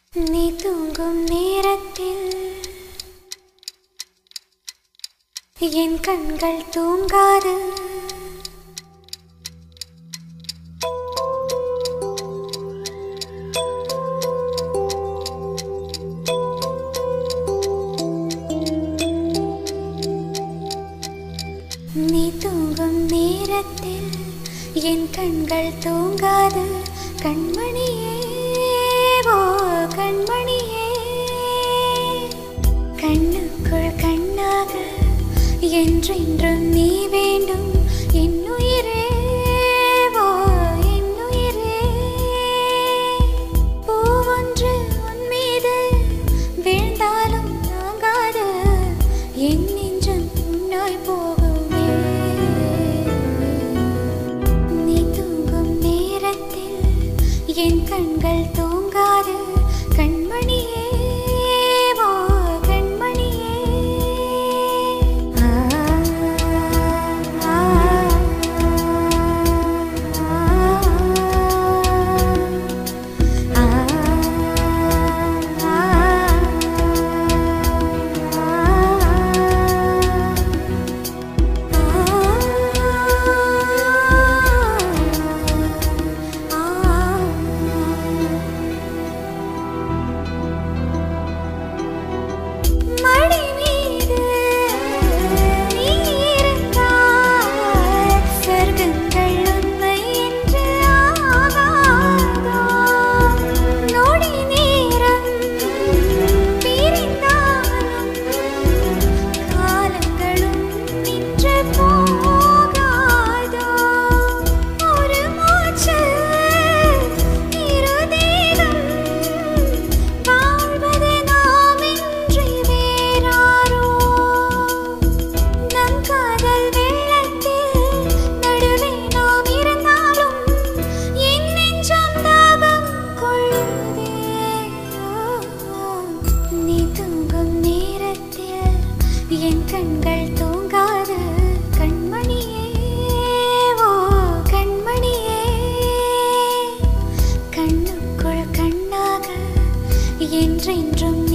நீ தூங்கும் நேரத்தில் என் கண்கள் தூங்காது நீ தூங்கும் நேரத்தில் என் கண்கள் தூங்காது கண்மணியே ஓ கண்மணியே கண்ணுக்குள் கண்ணாக என்றென்றும் நீ வேண்டும் என்னுயிரே ஓ என்னுயிரே பூவொன்று உன் மீது விழுந்தாலும் தாங்காது என் நெஞ்சம் உன்னாய் போகுமே நீ தூங்கும் நேரத்தில் என் கண்கள் தூங்காது கண்மணியே ஓ கண்மணியே ஆ, ஆ, ஆ, மடி மீது நீ இருந்தால் சொர்க்கங்கள் உண்மை என்று ஆகாதோ நொடி நேரம் பிரிந்தாலும் காலங்களும் நின்று போகாதோ ஒரு மூச்சு இரு தேகம் வாழ்வது நாமின்றி வேறாரோ நம் காதல் வெள்ளத்தில் நடுவே நாம் இருந்தாலும் என் நெஞ்சம் தாகம் கொள்ளுதே நீ தூங்கும் நேரத்தில் என் கண்கள் தூங்காது கண்மணியே ஓ கண்மணியே கண்ணுக்குள் கண்ணாக என்றென்றும்